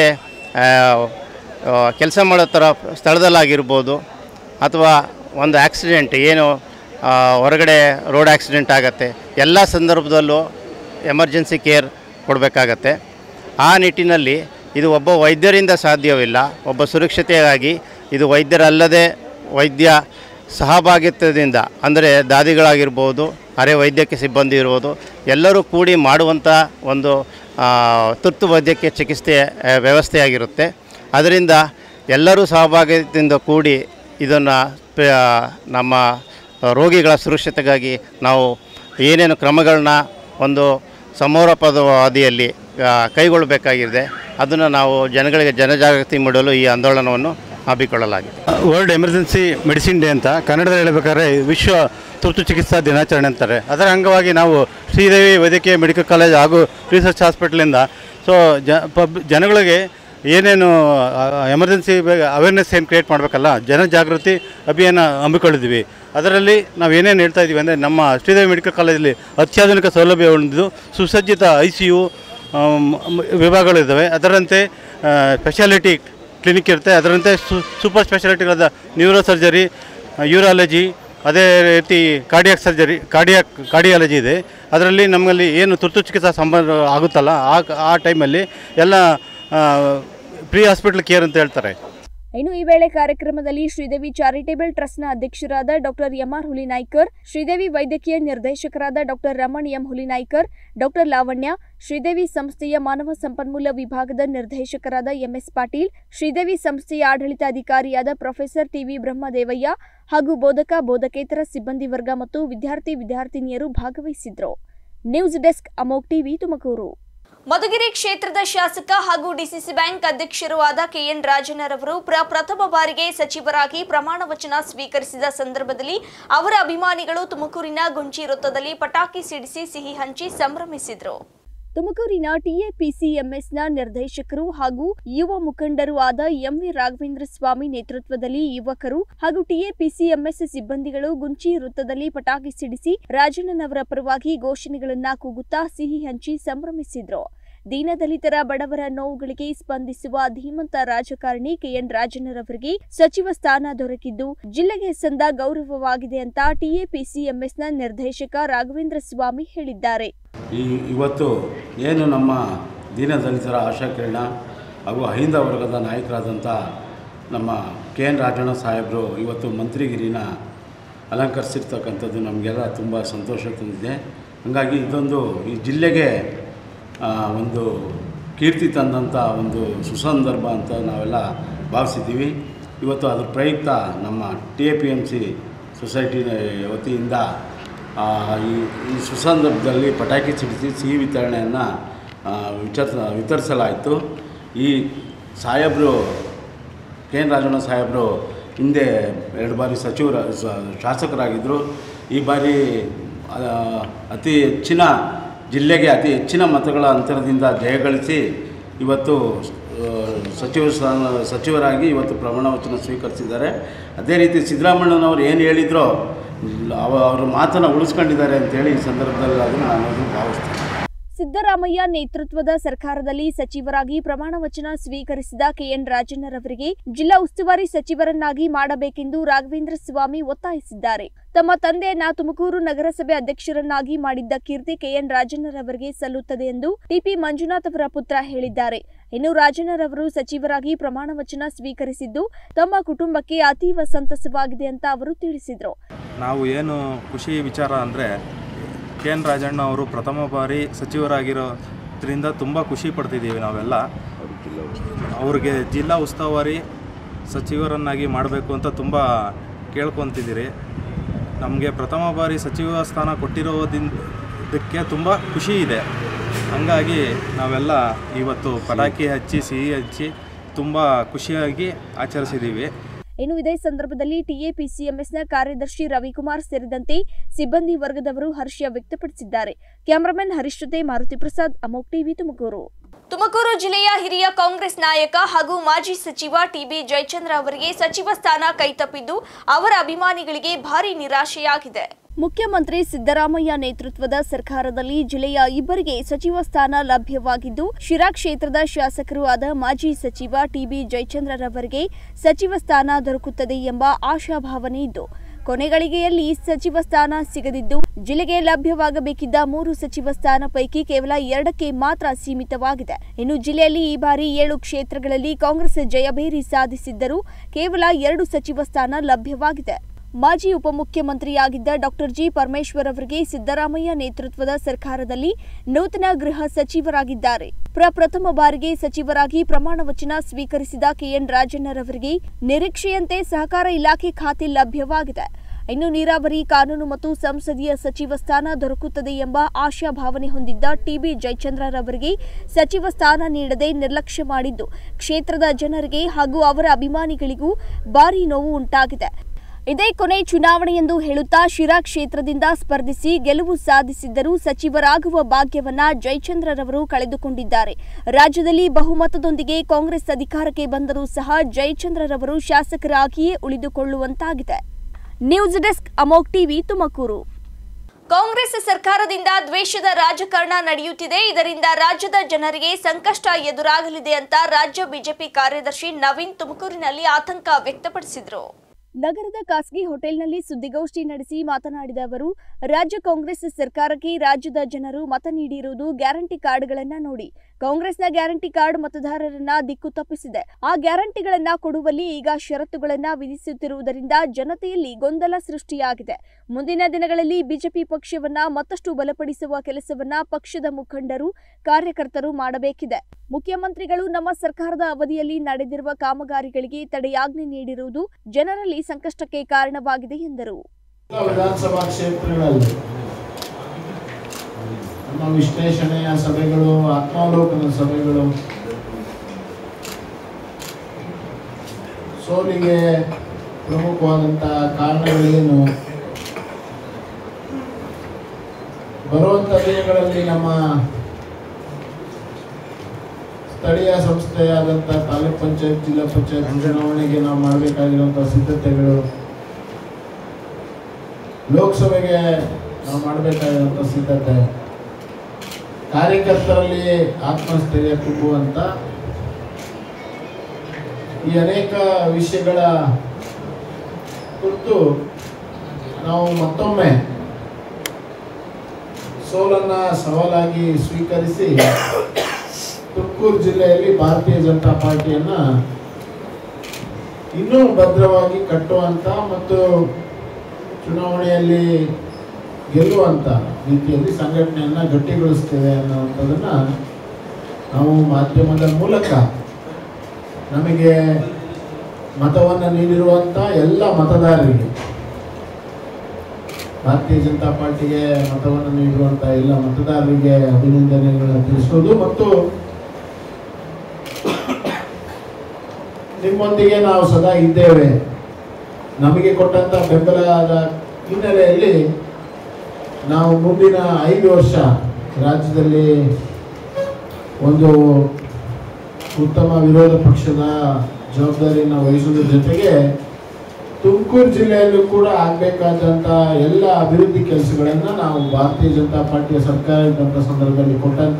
ಕೆಲಸ ಮಾಡೋ ಥರ ಸ್ಥಳದಲ್ಲಾಗಿರ್ಬೋದು ಅಥವಾ ಒಂದು ಆಕ್ಸಿಡೆಂಟ್ ಏನು ಆ, ಹೊರಗಡೆ ರೋಡ್ ಆಕ್ಸಿಡೆಂಟ್ ಆಗುತ್ತೆ ಎಲ್ಲ ಸಂದರ್ಭದಲ್ಲೂ ಎಮರ್ಜೆನ್ಸಿ ಕೇರ್ ಕೊಡಬೇಕಾಗತ್ತೆ ಆ ನಿಟ್ಟಿನಲ್ಲಿ ಇದು ಒಬ್ಬ ವೈದ್ಯರಿಂದ ಸಾಧ್ಯವಿಲ್ಲ ಒಬ್ಬ ಸುರಕ್ಷತೆಯಾಗಿ ಇದು ವೈದ್ಯರಲ್ಲದೆ ವೈದ್ಯ ಸಹಭಾಗಿತ್ವದಿಂದ ಅಂದರೆ ದಾದಿಗಳಾಗಿರ್ಬೋದು ಅರೆ ವೈದ್ಯಕೀಯ ಸಿಬ್ಬಂದಿ ಇರ್ಬೋದು ಎಲ್ಲರೂ ಕೂಡಿ ಮಾಡುವಂಥ ಒಂದು ಆ, ತುರ್ತು ವೈದ್ಯಕೀಯ ಚಿಕಿತ್ಸೆ ಆ, ವ್ಯವಸ್ಥೆಯಾಗಿರುತ್ತೆ ಅದರಿಂದ ಎಲ್ಲರೂ ಸಹಭಾಗಿತ್ವದಿಂದ ಕೂಡಿ ಇದನ್ನು ನಮ್ಮ ರೋಗಿಗಳ ಸುರಕ್ಷತೆಗಾಗಿ ನಾವು ಏನೇನು ಕ್ರಮಗಳನ್ನ ಒಂದು ಸಮರೋಪದವಾದಿಯಲ್ಲಿ ಆ, ಕೈಗೊಳ್ಳಬೇಕಾಗಿದೆ ಅದನ್ನು ನಾವು ಜನಗಳಿಗೆ ಜನಜಾಗೃತಿ ಮಾಡಲು ಈ ಆಂದೋಲನವನ್ನು ಹಮ್ಮಿಕೊಳ್ಳಲಾಗಿದೆ
ವರ್ಲ್ಡ್ ಎಮರ್ಜೆನ್ಸಿ ಮೆಡಿಸಿನ್ ಡೇ ಅಂತ ಕನ್ನಡದಲ್ಲಿ ಹೇಳಬೇಕಾದ್ರೆ ವಿಶ್ವ ತುರ್ತು ಚಿಕಿತ್ಸಾ ದಿನಾಚರಣೆ ಅಂತಾರೆ ಅದರ ಅಂಗವಾಗಿ ನಾವು ಶ್ರೀದೇವಿ ವೈದ್ಯಕೀಯ ಮೆಡಿಕಲ್ ಕಾಲೇಜ್ ಹಾಗೂ ರಿಸರ್ಚ್ ಹಾಸ್ಪಿಟ್ಲಿಂದ ಸೊ ಜ ಪಬ್ ಜನಗಳಿಗೆ ಏನೇನು ಎಮರ್ಜೆನ್ಸಿ ಅವೇರ್ನೆಸ್ ಏನು ಕ್ರಿಯೇಟ್ ಮಾಡಬೇಕಲ್ಲ ಜನಜಾಗೃತಿ ಅಭಿಯಾನ ಹಮ್ಮಿಕೊಂಡಿದ್ವಿ ಅದರಲ್ಲಿ ನಾವು ಏನೇನು ಹೇಳ್ತಾ ಇದ್ದೀವಿ ಅಂದರೆ ನಮ್ಮ ಶ್ರೀದೇವಿ ಮೆಡಿಕಲ್ ಕಾಲೇಜಲ್ಲಿ ಅತ್ಯಾಧುನಿಕ ಸೌಲಭ್ಯ ಹೊಂದಿದ್ದು ಸುಸಜ್ಜಿತ ಐ ಸಿ ಯು ವಿಭಾಗಗಳಿದ್ದಾವೆ ಅದರಂತೆ ಸ್ಪೆಷಾಲಿಟಿ ಕ್ಲಿನಿಕ್ ಇರುತ್ತೆ ಅದರಂತೆ ಸು ಸೂಪರ್ ಸ್ಪೆಷಾಲಿಟಿಗಳಾದ ನ್ಯೂರೋ ಸರ್ಜರಿ ಯೂರಾಲಜಿ ಅದೇ ರೀತಿ ಕಾರ್ಡಿಯಾಕ್ ಸರ್ಜರಿ ಕಾರ್ಡಿಯಾಕ್ ಕಾರ್ಡಿಯಾಲಜಿ ಇದೆ ಅದರಲ್ಲಿ ನಮ್ಮಲ್ಲಿ ಏನು ತುರ್ತು ಚಿಕಿತ್ಸಾ ಸಂಬಂಧ ಆಗುತ್ತಲ್ಲ ಆ ಆ ಟೈಮಲ್ಲಿ ಎಲ್ಲ ಪ್ರೀ ಹಾಸ್ಪಿಟಲ್ ಕೇರ್ ಅಂತ ಹೇಳ್ತಾರೆ
ಇನ್ನು ಈ ವೇಳೆ ಕಾರ್ಯಕ್ರಮದಲ್ಲಿ ಶ್ರೀದೇವಿ ಚಾರಿಟೇಬಲ್ ಟ್ರಸ್ಟ್ನ ಅಧ್ಯಕ್ಷರಾದ ಡಾಕ್ಟರ್ ಎಂಆರ್ ಹುಲಿನಾಯ್ಕರ್ ಶ್ರೀದೇವಿ ವೈದ್ಯಕೀಯ ನಿರ್ದೇಶಕರಾದ doctor Raman M Hulinaikar doctor Lavanya Sridevi ಸಂಸ್ಥೆಯ ಮಾನವ ಸಂಪನ್ಮೂಲ ವಿಭಾಗದ ನಿರ್ದೇಶಕರಾದ ಎಂಎಸ್ ಪಾಟೀಲ್ ಶ್ರೀದೇವಿ ಸಂಸ್ಥೆಯ ಆಡಳಿತಾಧಿಕಾರಿಯಾದ ಪ್ರೊಫೆಸರ್ ಟಿವಿ ಬ್ರಹ್ಮದೇವಯ್ಯ ಹಾಗೂ ಬೋಧಕ ಬೋಧಕೇತರ ಸಿಬ್ಬಂದಿ ವರ್ಗ ಮತ್ತು ವಿದ್ಯಾರ್ಥಿ ವಿದ್ಯಾರ್ಥಿನಿಯರು ಭಾಗವಹಿಸಿದ್ರು news desk Amogh TV Tumakuru Madhugiri ಕ್ಷೇತ್ರದ ಶಾಸಕ ಹಾಗೂ ಡಿಸಿಸಿ ಬ್ಯಾಂಕ್ ಅಧ್ಯಕ್ಷರೂ ಆದ ಕೆಎನ್ ರಾಜಣ್ಣರವರು ಪ್ರ ಪ್ರಥಮ ಬಾರಿಗೆ ಸಚಿವರಾಗಿ ಪ್ರಮಾಣ ವಚನ ಸ್ವೀಕರಿಸಿದ ಸಂದರ್ಭದಲ್ಲಿ ಅವರ ಅಭಿಮಾನಿಗಳು ತುಮಕೂರಿನ ಗುಂಜಿ ವೃತ್ತದಲ್ಲಿ ಪಟಾಕಿ ಸಿಡಿಸಿ ಸಿಹಿ ಹಂಚಿ ಸಂಭ್ರಮಿಸಿದರು ತುಮಕೂರಿನ ಟಿಎಪಿಸಿಎಂಎಸ್ನ ನಿರ್ದೇಶಕರು ಹಾಗೂ ಯುವ ಮುಖಂಡರು ಆದ ಎಂವಿ ರಾಘವೇಂದ್ರ ಸ್ವಾಮಿ ನೇತೃತ್ವದಲ್ಲಿ ಯುವಕರು ಹಾಗೂ ಟಿಎಪಿಸಿಎಂಎಸ್ ಸಿಬ್ಬಂದಿಗಳು ಗುಂಚಿ ವೃತ್ತದಲ್ಲಿ ಪಟಾಕಿ ಸಿಡಿಸಿ ರಾಜಣ್ಣನವರ ಪರವಾಗಿ ಘೋಷಣೆಗಳನ್ನ ಕೂಗುತ್ತಾ ಸಿಹಿ ಹಂಚಿ ಸಂಭ್ರಮಿಸಿದ್ರು ದೀನದಲಿತರ ಬಡವರ ನೋವುಗಳಿಗೆ ಸ್ಪಂದಿಸುವ ಧೀಮಂತ ರಾಜಕಾರಣಿ ಕೆಎನ್ ರಾಜಣ್ಣರವರಿಗೆ ಸಚಿವ ಸ್ಥಾನ ದೊರಕಿದ್ದು ಜಿಲ್ಲೆಗೆ ಸಂದ ಗೌರವವಾಗಿದೆ ಅಂತ ಟಿಎಪಿಸಿಎಂಎಸ್ನ ನಿರ್ದೇಶಕ ರಾಘವೇಂದ್ರ ಸ್ವಾಮಿ ಹೇಳಿದ್ದಾರೆ
ಈ ಇವತ್ತು ಏನು ನಮ್ಮ ದೀನದಲಿತರ ಆಶಾಕಿರಣ ಹಾಗೂ ಅಹಿಂದ ವರ್ಗದ ನಾಯಕರಾದಂಥ ನಮ್ಮ ಕೆ ಎನ್ ರಾಜಣ್ಣ ಸಾಹೇಬರು ಇವತ್ತು ಮಂತ್ರಿಗಿರಿನ ಅಲಂಕರಿಸಿರ್ತಕ್ಕಂಥದ್ದು ನಮಗೆಲ್ಲ ತುಂಬ ಸಂತೋಷ ತಂದಿದೆ ಹಾಗಾಗಿ ಇದೊಂದು ಈ ಜಿಲ್ಲೆಗೆ ಆ, ಒಂದು ಕೀರ್ತಿ ತಂದಂಥ ಒಂದು ಸುಸಂದರ್ಭ ಅಂತ ನಾವೆಲ್ಲ ಭಾವಿಸಿದ್ದೀವಿ ಇವತ್ತು ಅದ್ರ ಪ್ರಯುಕ್ತ ನಮ್ಮ T A P M C society ವತಿಯಿಂದ ಆ, ಈ ಈ ಸುಸಂದರ್ಭದಲ್ಲಿ ಪಟಾಕಿ ಸಿಡಿಸಿ ಸಿಹಿ ವಿತರಣೆಯನ್ನು ವಿಚರ್ಸ ವಿತರಿಸಲಾಯಿತು ಈ ಸಾಹೇಬರು ಕೆ ಎನ್ ರಾಜಣ್ಣ ಸಾಹೇಬರು ಹಿಂದೆ ಎರಡು ಬಾರಿ ಸಚಿವರ ಸ- ಶಾಸಕರಾಗಿದ್ದರು ಈ ಬಾರಿ ಆ, ಅತಿ ಹೆಚ್ಚಿನ ಜಿಲ್ಲೆಗೆ ಅತಿ ಹೆಚ್ಚಿನ ಮತಗಳ ಅಂತರದಿಂದ ಜಯಗಳಿಸಿ ಇವತ್ತು ಆ, ಸಚಿವ ಸ್ಥಾನ ಸಚಿವರಾಗಿ ಇವತ್ತು ಪ್ರಮಾಣ ವಚನ ಸ್ವೀಕರಿಸಿದ್ದಾರೆ ಅದೇ ರೀತಿ ಸಿದ್ದರಾಮಣ್ಣನವರು ಏನು ಹೇಳಿದ್ರೋ ಅವ ಅವರ ಮಾತನ್ನು ಉಳಿಸ್ಕೊಂಡಿದ್ದಾರೆ ಅಂತೇಳಿ ಈ ಸಂದರ್ಭದಲ್ಲಿ ಅದನ್ನು ನಾನು ಅದನ್ನು ಭಾವಿಸ್ತೇನೆ
ಸಿದ್ದರಾಮಯ್ಯ ನೇತೃತ್ವದ ಸರ್ಕಾರದಲ್ಲಿ ಸಚಿವರಾಗಿ ಪ್ರಮಾಣ ವಚನ ಸ್ವೀಕರಿಸಿದ ಕೆಎನ್ ರಾಜಣ್ಣರವರಿಗೆ ಜಿಲ್ಲಾ ಉಸ್ತುವಾರಿ ಸಚಿವರನ್ನಾಗಿ ಮಾಡಬೇಕೆಂದು ರಾಘವೇಂದ್ರ ಸ್ವಾಮಿ ಒತ್ತಾಯಿಸಿದ್ದಾರೆ ತಮ್ಮ ತಂದೆಯನ್ನ ತುಮಕೂರು ನಗರಸಭೆ ಅಧ್ಯಕ್ಷರನ್ನಾಗಿ ಮಾಡಿದ್ದ ಕೀರ್ತಿ ಕೆಎನ್ ರಾಜಣ್ಣರವರಿಗೆ ಸಲ್ಲುತ್ತದೆ ಎಂದು ಟಿಪಿ ಮಂಜುನಾಥ್ ಅವರ ಪುತ್ರ ಹೇಳಿದ್ದಾರೆ ಇನ್ನು ರಾಜಣ್ಣರವರು ಸಚಿವರಾಗಿ ಪ್ರಮಾಣ ವಚನ ಸ್ವೀಕರಿಸಿದ್ದು ತಮ್ಮ ಕುಟುಂಬಕ್ಕೆ ಅತೀವ ಸಂತಸವಾಗಿದೆ ಅಂತ ಅವರು ತಿಳಿಸಿದರು
ನಾವು ಏನು ಖುಷಿ ವಿಚಾರ ಅಂದರೆ ಕೆ ಎನ್ ರಾಜಣ್ಣ ಅವರು ಪ್ರಥಮ ಬಾರಿ ಸಚಿವರಾಗಿರೋದ್ರಿಂದ ತುಂಬ ಖುಷಿ ಪಡ್ತಿದ್ದೀವಿ ನಾವೆಲ್ಲ ಅವ್ರಿಗೆ ಜಿಲ್ಲಾ ಉಸ್ತುವಾರಿ ಸಚಿವರನ್ನಾಗಿ ಮಾಡಬೇಕು ಅಂತ ತುಂಬ ಕೇಳ್ಕೊತಿದ್ದೀರಿ ನಮಗೆ ಪ್ರಥಮ ಬಾರಿ ಸಚಿವ ಸ್ಥಾನ ಕೊಟ್ಟಿರೋದಿಂದಕ್ಕೆ ತುಂಬ ಖುಷಿ ಇದೆ ಹಂಗಾಗಿ ನಾವೆಲ್ಲ ಇವತ್ತು ಪಟಾಕಿ ಹಚ್ಚಿ ಸಿಹಿ ಹಚ್ಚಿ ತುಂಬ ಖುಷಿಯಾಗಿ ಆಚರಿಸಿದ್ದೀವಿ
ಇನ್ನು ಇದೇ ಸಂದರ್ಭದಲ್ಲಿ ಟಿಎಪಿಸಿಎಂಎಸ್ನ ಕಾರ್ಯದರ್ಶಿ ರವಿಕುಮಾರ್ ಸೇರಿದಂತೆ ಸಿಬ್ಬಂದಿ ವರ್ಗದವರು ಹರ್ಷ ವ್ಯಕ್ತಪಡಿಸಿದ್ದಾರೆ ಕ್ಯಾಮರಾಮನ್ ಹರೀಶ್ ಜೊತೆ ಮಾರುತಿ ಪ್ರಸಾದ್ ಅಮೋಕ್ ಟಿವಿ ತುಮಕೂರು ತುಮಕೂರು ಜಿಲ್ಲೆಯ ಹಿರಿಯ ಕಾಂಗ್ರೆಸ್ ನಾಯಕ ಹಾಗೂ ಮಾಜಿ ಸಚಿವ ಟಿಬಿ ಜಯಚಂದ್ರ ಅವರಿಗೆ ಸಚಿವ ಸ್ಥಾನ ಕೈತಪ್ಪಿದ್ದು ಅವರ ಅಭಿಮಾನಿಗಳಿಗೆ ಭಾರಿ ನಿರಾಶೆಯಾಗಿದೆ ಮುಖ್ಯಮಂತ್ರಿ ಸಿದ್ದರಾಮಯ್ಯ ನೇತೃತ್ವದ ಸರ್ಕಾರದಲ್ಲಿ ಜಿಲ್ಲೆಯ ಇಬ್ಬರಿಗೆ ಸಚಿವ ಸ್ಥಾನ ಲಭ್ಯವಾಗಿದ್ದು ಶಿರಾ ಕ್ಷೇತ್ರದ ಶಾಸಕರು ಆದ ಮಾಜಿ ಸಚಿವ ಟಿಬಿ ಜಯಚಂದ್ರರವರಿಗೆ ಸಚಿವ ಸ್ಥಾನ ದೊರಕುತ್ತದೆ ಎಂಬ ಆಶಾಭಾವನೆ ಇದ್ದು ಕೊನೆಗಳಿಗೆಯಲ್ಲಿ ಸಚಿವ ಸ್ಥಾನ ಸಿಗದಿದ್ದು ಜಿಲ್ಲೆಗೆ ಲಭ್ಯವಾಗಬೇಕಿದ್ದ ಮೂರು ಸಚಿವ ಸ್ಥಾನ ಪೈಕಿ ಕೇವಲ ಎರಡಕ್ಕೆ ಮಾತ್ರ ಸೀಮಿತವಾಗಿದೆ ಇನ್ನು ಜಿಲ್ಲೆಯಲ್ಲಿ ಈ ಬಾರಿ ಏಳು ಕ್ಷೇತ್ರಗಳಲ್ಲಿ ಕಾಂಗ್ರೆಸ್ ಜಯಭೇರಿ ಸಾಧಿಸಿದ್ದರೂ ಕೇವಲ ಎರಡು ಸಚಿವ ಸ್ಥಾನ ಲಭ್ಯವಾಗಿದೆ ಮಾಜಿ ಉಪಮುಖ್ಯಮಂತ್ರಿಯಾಗಿದ್ದ ಡಾಕ್ಟರ್ ಜಿ ಪರಮೇಶ್ವರ್ ಅವರಿಗೆ ಸಿದ್ದರಾಮಯ್ಯ ನೇತೃತ್ವದ ಸರ್ಕಾರದಲ್ಲಿ ನೂತನ ಗೃಹ ಸಚಿವರಾಗಿದ್ದಾರೆ ಪ್ರಪ್ರಥಮ ಬಾರಿಗೆ ಸಚಿವರಾಗಿ ಪ್ರಮಾಣ ವಚನ ಸ್ವೀಕರಿಸಿದ ಕೆಎನ್ ರಾಜಣ್ಣರವರಿಗೆ ನಿರೀಕ್ಷೆಯಂತೆ ಸಹಕಾರ ಇಲಾಖೆ ಖಾತೆ ಲಭ್ಯವಾಗಿದೆ ಇನ್ನು ನೀರಾವರಿ ಕಾನೂನು ಮತ್ತು ಸಂಸದೀಯ ಸಚಿವ ಸ್ಥಾನ ದೊರಕುತ್ತದೆ ಎಂಬ ಆಶಾಭಾವನೆ ಹೊಂದಿದ್ದ ಟಿಬಿ ಜಯಚಂದ್ರರವರಿಗೆ ಸಚಿವ ಸ್ಥಾನ ನೀಡದೆ ನಿರ್ಲಕ್ಷ್ಯ ಮಾಡಿದ್ದು ಕ್ಷೇತ್ರದ ಜನರಿಗೆ ಹಾಗೂ ಅವರ ಅಭಿಮಾನಿಗಳಿಗೂ ಭಾರಿ ನೋವು ಉಂಟಾಗಿದೆ ಇದೇ ಕೊನೆ ಚುನಾವಣೆ ಎಂದು ಹೇಳುತ್ತಾ ಶಿರಾ ಕ್ಷೇತ್ರದಿಂದ ಸ್ಪರ್ಧಿಸಿ ಗೆಲುವು ಸಾಧಿಸಿದ್ದರೂ ಸಚಿವರಾಗುವ ಭಾಗ್ಯವನ್ನ ಜಯಚಂದ್ರರವರು ಕಳೆದುಕೊಂಡಿದ್ದಾರೆ ರಾಜ್ಯದಲ್ಲಿ ಬಹುಮತದೊಂದಿಗೆ ಕಾಂಗ್ರೆಸ್ ಅಧಿಕಾರಕ್ಕೆ ಬಂದರೂ ಸಹ ಜಯಚಂದ್ರರವರು ಶಾಸಕರಾಗಿಯೇ ಉಳಿದುಕೊಳ್ಳುವಂತಾಗಿದೆ news desk Amogh TV Tumakuru Congress ಸರ್ಕಾರದಿಂದ ದ್ವೇಷದ ರಾಜಕಾರಣ ನಡೆಯುತ್ತಿದೆ ಇದರಿಂದ ರಾಜ್ಯದ ಜನರಿಗೆ ಸಂಕಷ್ಟ ಎದುರಾಗಲಿದೆ ಅಂತ ರಾಜ್ಯ ಬಿಜೆಪಿ ಕಾರ್ಯದರ್ಶಿ ನವೀನ್ ತುಮಕೂರಿನಲ್ಲಿ ಆತಂಕ ವ್ಯಕ್ತಪಡಿಸಿದರು ನಗರದ ಖಾಸಗಿ ಹೋಟೆಲ್ನಲ್ಲಿ ಸುದ್ದಿಗೋಷ್ಠಿ ನಡೆಸಿ ಮಾತನಾಡಿದ ಅವರು ರಾಜ್ಯ ಕಾಂಗ್ರೆಸ್ ಸರ್ಕಾರಕ್ಕೆ ರಾಜ್ಯದ ಜನರು ಮತ ನೀಡಿರುವುದು ಗ್ಯಾರಂಟಿ ಕಾರ್ಡ್ಗಳನ್ನ ನೋಡಿ ಕಾಂಗ್ರೆಸ್ನ ಗ್ಯಾರಂಟಿ ಕಾರ್ಡ್ ಮತದಾರರನ್ನ ದಿಕ್ಕು ತಪ್ಪಿಸಿದೆ ಆ ಗ್ಯಾರಂಟಿಗಳನ್ನ ಕೊಡುವಲ್ಲಿ ಈಗ ಷರತ್ತುಗಳನ್ನ ವಿಧಿಸುತ್ತಿರುವುದರಿಂದ ಜನತೆಯಲ್ಲಿ ಗೊಂದಲ ಸೃಷ್ಟಿಯಾಗಿದೆ ಮುಂದಿನ ದಿನಗಳಲ್ಲಿ ಬಿಜೆಪಿ ಪಕ್ಷವನ್ನ ಮತ್ತಷ್ಟು ಬಲಪಡಿಸುವ ಕೆಲಸವನ್ನ ಪಕ್ಷದ ಮುಖಂಡರು ಕಾರ್ಯಕರ್ತರು ಮಾಡಬೇಕಿದೆ ಮುಖ್ಯಮಂತ್ರಿಗಳು ನಮ್ಮ ಸರ್ಕಾರದ ಅವಧಿಯಲ್ಲಿ ನಡೆದಿರುವ ಕಾಮಗಾರಿಗಳಿಗೆ ತಡೆಯಾಜ್ಞೆ ನೀಡಿರುವುದು ಜನರಲ್ಲಿ ಸಂಕಷ್ಟಕ್ಕೆ ಕಾರಣವಾಗಿದೆ ಎಂದರು
ಎಲ್ಲ ವಿಧಾನಸಭಾ ಕ್ಷೇತ್ರಗಳಲ್ಲಿ ನಮ್ಮ ವಿಶ್ಲೇಷಣೆಯ ಸಭೆಗಳು ಆತ್ಮಾವಲೋಕನ ಸಭೆಗಳು ಸೋಲಿಗೆ ಪ್ರಮುಖವಾದಂಥ ಕಾರಣಗಳೇನು ಬರುವಂಥ ದಿನಗಳಲ್ಲಿ ನಮ್ಮ ಸ್ಥಳೀಯ ಸಂಸ್ಥೆಯಾದಂಥ ತಾಲೂಕ್ ಪಂಚಾಯತ್ ಜಿಲ್ಲಾ ಪಂಚಾಯತ್ ಚುನಾವಣೆಗೆ ನಾವು ಮಾಡಬೇಕಾಗಿರುವಂಥ ಸಿದ್ಧತೆಗಳು ಲೋಕಸಭೆಗೆ ನಾವು ಮಾಡಬೇಕಾಗಿರುವಂಥ ಸಿದ್ಧತೆ ಕಾರ್ಯಕರ್ತರಲ್ಲಿ ಆತ್ಮಸ್ಥೈರ್ಯ ತುಂಬುವಂಥ ಈ ಅನೇಕ ವಿಷಯಗಳ ಕುರಿತು ನಾವು ಮತ್ತೊಮ್ಮೆ ಸೋಲನ್ನ ಸವಾಲಾಗಿ ಸ್ವೀಕರಿಸಿ ತುಮಕೂರು ಜಿಲ್ಲೆಯಲ್ಲಿ ಭಾರತೀಯ ಜನತಾ ಪಾರ್ಟಿಯನ್ನ ಇನ್ನೂ ಭದ್ರವಾಗಿ ಕಟ್ಟುವಂತ ಮತ್ತು ಚುನಾವಣೆಯಲ್ಲಿ ಗೆಲ್ಲುವಂತ ರೀತಿಯಲ್ಲಿ ಸಂಘಟನೆಯನ್ನ ಗಟ್ಟಿಗೊಳಿಸ್ತೇವೆ ಅನ್ನುವಂಥದ್ದನ್ನ ನಾವು ಮಾಧ್ಯಮದ ಮೂಲಕ ನಮಗೆ ಮತವನ್ನು ನೀಡಿರುವಂತ ಎಲ್ಲ ಮತದಾರರಿಗೆ ಭಾರತೀಯ ಜನತಾ ಪಾರ್ಟಿಗೆ ಮತವನ್ನು ನೀಡಿರುವಂತ ಎಲ್ಲ ಮತದಾರರಿಗೆ ಅಭಿನಂದನೆಗಳನ್ನು ತಿಳಿಸೋದು ಮತ್ತು ನಿಮ್ಮೊಂದಿಗೆ ನಾವು ಸದಾ ಇದ್ದೇವೆ ನಮಗೆ ಕೊಟ್ಟಂತ ಬೆಂಬಲದ ಹಿನ್ನೆಲೆಯಲ್ಲಿ ನಾವು ಮುಂದಿನ ಐದು ವರ್ಷ ರಾಜ್ಯದಲ್ಲಿ ಒಂದು ಉತ್ತಮ ವಿರೋಧ ಪಕ್ಷದ ಜವಾಬ್ದಾರಿಯನ್ನು ವಹಿಸುವುದರ ಜೊತೆಗೆ ತುಮಕೂರು ಜಿಲ್ಲೆಯಲ್ಲೂ ಕೂಡ ಆಗಬೇಕಾದಂಥ ಎಲ್ಲ ಅಭಿವೃದ್ಧಿ ಕೆಲಸಗಳನ್ನು ನಾವು ಭಾರತೀಯ ಜನತಾ ಪಾರ್ಟಿಯ ಸರ್ಕಾರ ಇದ್ದಂಥ ಸಂದರ್ಭದಲ್ಲಿ ಕೊಟ್ಟಂಥ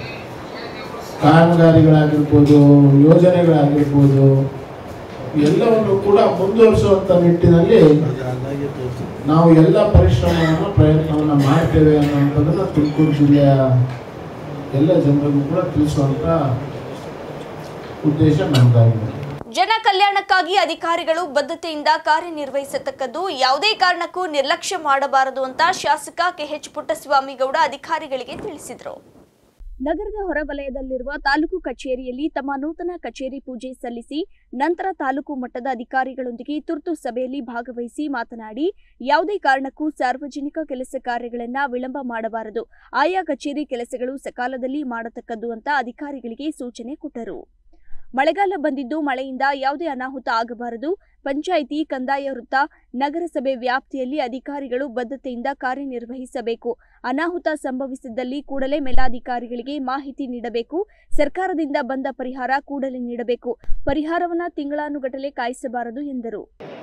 ಕಾಮಗಾರಿಗಳಾಗಿರ್ಬೋದು ಯೋಜನೆಗಳಾಗಿರ್ಬೋದು ಎಲ್ಲವನ್ನು ಕೂಡ ಮುಂದುವರಿಸುವಂಥ ನಿಟ್ಟಿನಲ್ಲಿ ನಾವು ಎಲ್ಲ ಪರಿಶ್ರಮವನ್ನು ಪ್ರಯತ್ನವನ್ನು ಮಾಡ್ತೇವೆ ಅನ್ನುವಂಥದ್ದನ್ನು ತುಮಕೂರು ಜಿಲ್ಲೆಯ ಎಲ್ಲ ಜನರಿಗೂ ಕೂಡ ತಿಳಿಸುವಂಥ ಉದ್ದೇಶ ನಮ್ಮದಾಗಿದೆ
ಜನ ಕಲ್ಯಾಣಕ್ಕಾಗಿ ಅಧಿಕಾರಿಗಳು ಬದ್ಧತೆಯಿಂದ ಕಾರ್ಯನಿರ್ವಹಿಸತಕ್ಕದ್ದು ಯಾವುದೇ ಕಾರಣಕ್ಕೂ ನಿರ್ಲಕ್ಷ್ಯ ಮಾಡಬಾರದು ಅಂತ ಶಾಸಕ ಕೆಎಚ್ ಪುಟ್ಟಸ್ವಾಮಿ ಗೌಡ ಅಧಿಕಾರಿಗಳಿಗೆ ತಿಳಿಸಿದರು ನಗರದ ಹೊರವಲಯದಲ್ಲಿರುವ ತಾಲೂಕು ಕಚೇರಿಯಲ್ಲಿ ತಮ್ಮ ನೂತನ ಕಚೇರಿ ಪೂಜೆ ಸಲ್ಲಿಸಿ ನಂತರ ತಾಲೂಕು ಮಟ್ಟದ ಅಧಿಕಾರಿಗಳೊಂದಿಗೆ ತುರ್ತು ಸಭೆಯಲ್ಲಿ ಭಾಗವಹಿಸಿ ಮಾತನಾಡಿ ಯಾವುದೇ ಕಾರಣಕ್ಕೂ ಸಾರ್ವಜನಿಕ ಕೆಲಸ ಕಾರ್ಯಗಳನ್ನು ವಿಳಂಬ ಮಾಡಬಾರದು ಆಯಾ ಕಚೇರಿ ಕೆಲಸಗಳು ಸಕಾಲದಲ್ಲಿ ಮಾಡತಕ್ಕದ್ದು ಅಂತ ಅಧಿಕಾರಿಗಳಿಗೆ ಸೂಚನೆ ಕೊಟ್ಟರು ಮಳೆಗಾಲ ಬಂದಿದ್ದು ಮಳೆಯಿಂದ ಯಾವುದೇ ಅನಾಹುತ ಆಗಬಾರದು ಪಂಚಾಯಿತಿ ಕಂದಾಯ ವೃತ್ತ ನಗರಸಭೆ ವ್ಯಾಪ್ತಿಯಲ್ಲಿ ಅಧಿಕಾರಿಗಳು ಬದ್ಧತೆಯಿಂದ ಕಾರ್ಯನಿರ್ವಹಿಸಬೇಕು ಅನಾಹುತ ಸಂಭವಿಸಿದ್ದಲ್ಲಿ ಕೂಡಲೇ ಮೇಲಾಧಿಕಾರಿಗಳಿಗೆ ಮಾಹಿತಿ ನೀಡಬೇಕು ಸರ್ಕಾರದಿಂದ ಬಂದ ಪರಿಹಾರ ಕೂಡಲೇ ನೀಡಬೇಕು ಪರಿಹಾರವನ್ನ ತಿಂಗಳಾನುಗಟ್ಟಲೆ ಕಾಯಿಸಬಾರದು ಎಂದರು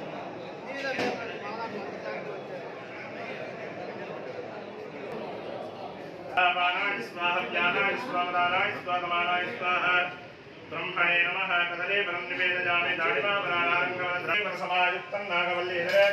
स्वाहाय स्वाहा ज्ञानाय स्वामदानाय स्वागमानाय स्वाहा ब्रह्मणे नमः कदले परं निवेदयामि दाडिमा प्राणाङ्गवद्रैव समायुक्तं नागवल्लीधरे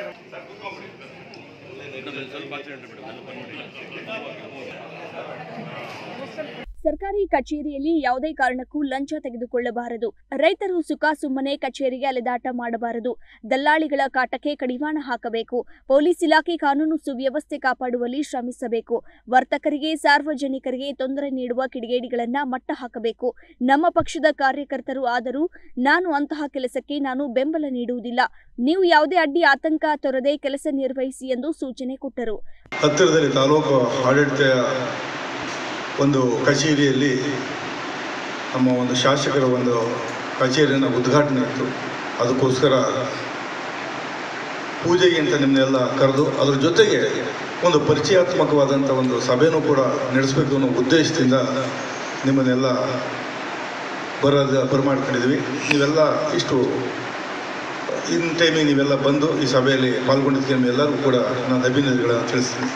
ಸರ್ಕಾರಿ ಕಚೇರಿಯಲ್ಲಿ ಯಾವುದೇ ಕಾರಣಕ್ಕೂ ಲಂಚ ತೆಗೆದುಕೊಳ್ಳಬಾರದು ರೈತರು ಸುಖ ಸುಮ್ಮನೆ ಕಚೇರಿಗೆ ಅಲೆದಾಟ ಮಾಡಬಾರದು ದಲ್ಲಾಳಿಗಳ ಕಾಟಕ್ಕೆ ಕಡಿವಾಣ ಹಾಕಬೇಕು ಪೊಲೀಸ್ ಇಲಾಖೆ ಕಾನೂನು ಸುವ್ಯವಸ್ಥೆ ಕಾಪಾಡುವಲ್ಲಿ ಶ್ರಮಿಸಬೇಕು ವರ್ತಕರಿಗೆ ಸಾರ್ವಜನಿಕರಿಗೆ ತೊಂದರೆ ನೀಡುವ ಕಿಡಿಗೇಡಿಗಳನ್ನ ಮಟ್ಟ ಹಾಕಬೇಕು ನಮ್ಮ ಪಕ್ಷದ ಕಾರ್ಯಕರ್ತರು ಆದರೂ ನಾನು ಅಂತಹ ಕೆಲಸಕ್ಕೆ ನಾನು ಬೆಂಬಲ ನೀಡುವುದಿಲ್ಲ ನೀವು ಯಾವುದೇ ಅಡ್ಡಿ ಆತಂಕ ತೊರದೆ ಕೆಲಸ ನಿರ್ವಹಿಸಿ ಎಂದು ಸೂಚನೆ ಕೊಟ್ಟರು
ಹತ್ತಿರದಲ್ಲಿ ತಾಲೂಕು ಆಡಳಿತ ಒಂದು ಕಚೇರಿಯಲ್ಲಿ ನಮ್ಮ ಒಂದು ಶಾಸಕರ ಒಂದು ಕಚೇರಿಯನ್ನು ಉದ್ಘಾಟನೆ ಇತ್ತು ಅದಕ್ಕೋಸ್ಕರ ಪೂಜೆಗೆ ಅಂತ ನಿಮ್ಮನ್ನೆಲ್ಲ ಕರೆದು ಅದ್ರ ಜೊತೆಗೆ ಒಂದು ಪರಿಚಯಾತ್ಮಕವಾದಂಥ ಒಂದು ಸಭೆನೂ ಕೂಡ ನಡೆಸಬೇಕು ಅನ್ನೋ ಉದ್ದೇಶದಿಂದ ನಿಮ್ಮನ್ನೆಲ್ಲ ಬರೋದ ಬರಮಾಡ್ಕೊಂಡಿದ್ವಿ ನೀವೆಲ್ಲ ಇಷ್ಟು ಇನ್ ಟೈಮಿಗೆ ನೀವೆಲ್ಲ ಬಂದು ಈ ಸಭೆಯಲ್ಲಿ ಪಾಲ್ಗೊಂಡಿದ್ದಕ್ಕೆ ನಿಮ್ಮೆಲ್ಲರಿಗೂ ಕೂಡ ನಾನು ಅಭಿನಂದನೆಗಳನ್ನು ತಿಳಿಸ್ತೀನಿ